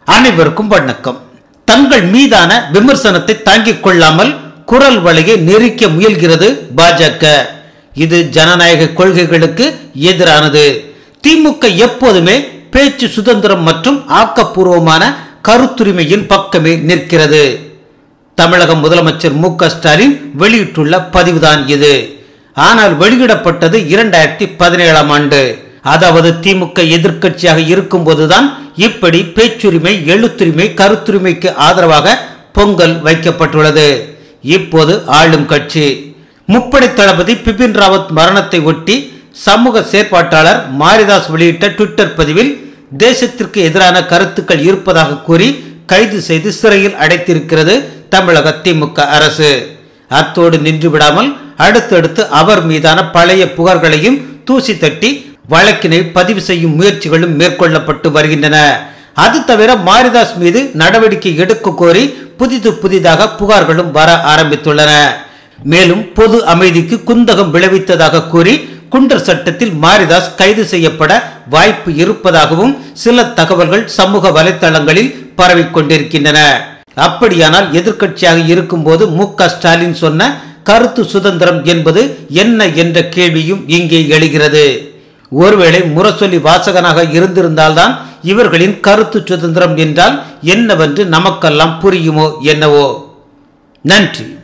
அனைவருக்கும் வணக்கம் தங்கள் மீதான விமர்சனத்தை தாங்கிக் கொள்ளாமல் குரல் வலையை நெரிக்க முயல்கிறது பாஜக இது ஜனநாயக கொள்கைகளுக்கு எதிரானது திமுக எப்போதுமே பேச்சு சுதந்திரம் மற்றும் ஆக்கப்பூர்வமான கருத்துரிமையின் பக்கமே நிற்கிறது தமிழக முதலமைச்சர் மு க ஸ்டாலின் வெளியிட்டுள்ள பதிவுதான் இது ஆனால் வெளியிடப்பட்டது இரண்டாயிரத்தி பதினேழாம் ஆண்டு அதாவது திமுக எதிர்க்கட்சியாக இருக்கும்போதுதான் இப்படி பேச்சுரிமை எழுத்துரிமை கருத்துரிமைக்கு ஆதரவாக பொங்கல் வைக்கப்பட்டுள்ளது இப்போது ஆளும் கட்சி முப்படை தளபதி பிபின் ராவத் மரணத்தை ஒட்டி சமூக செயற்பாட்டாளர் மாரிதாஸ் வெளியிட்ட ட்விட்டர் பதிவில் தேசத்திற்கு எதிரான கருத்துக்கள் இருப்பதாக கூறி கைது செய்து சிறையில் அடைத்திருக்கிறது தமிழக திமுக அரசு அத்தோடு நின்று விடாமல் அடுத்தடுத்து அவர் மீதான பழைய புகார்களையும் தூசி தட்டி வழக்கினை பதிவு செய்யும் முயற்சிகளும் மேற்கொள்ளப்பட்டு வருகின்றன அது தவிர மாரிதாஸ் மீது நடவடிக்கை எடுக்க கோரி புதிது புதிதாக புகார்களும் வர ஆரம்பித்துள்ளன மேலும் பொது அமைதிக்கு குந்தகம் விளைவித்ததாக கூறி குண்டர் சட்டத்தில் மாரிதாஸ் கைது செய்யப்பட வாய்ப்பு இருப்பதாகவும் சில தகவல்கள் சமூக வலைத்தளங்களில் பரவிக் கொண்டிருக்கின்றன அப்படியானால் எதிர்க்கட்சியாக இருக்கும்போது மு க ஸ்டாலின் சொன்ன கருத்து சுதந்திரம் என்பது என்ன என்ற கேள்வியும் இங்கே எழுகிறது ஒருவேளை முரசொலி வாசகனாக இருந்திருந்தால்தான் இவர்களின் கருத்து சுதந்திரம் என்றால் என்னவென்று நமக்கெல்லாம் புரியுமோ என்னவோ நன்றி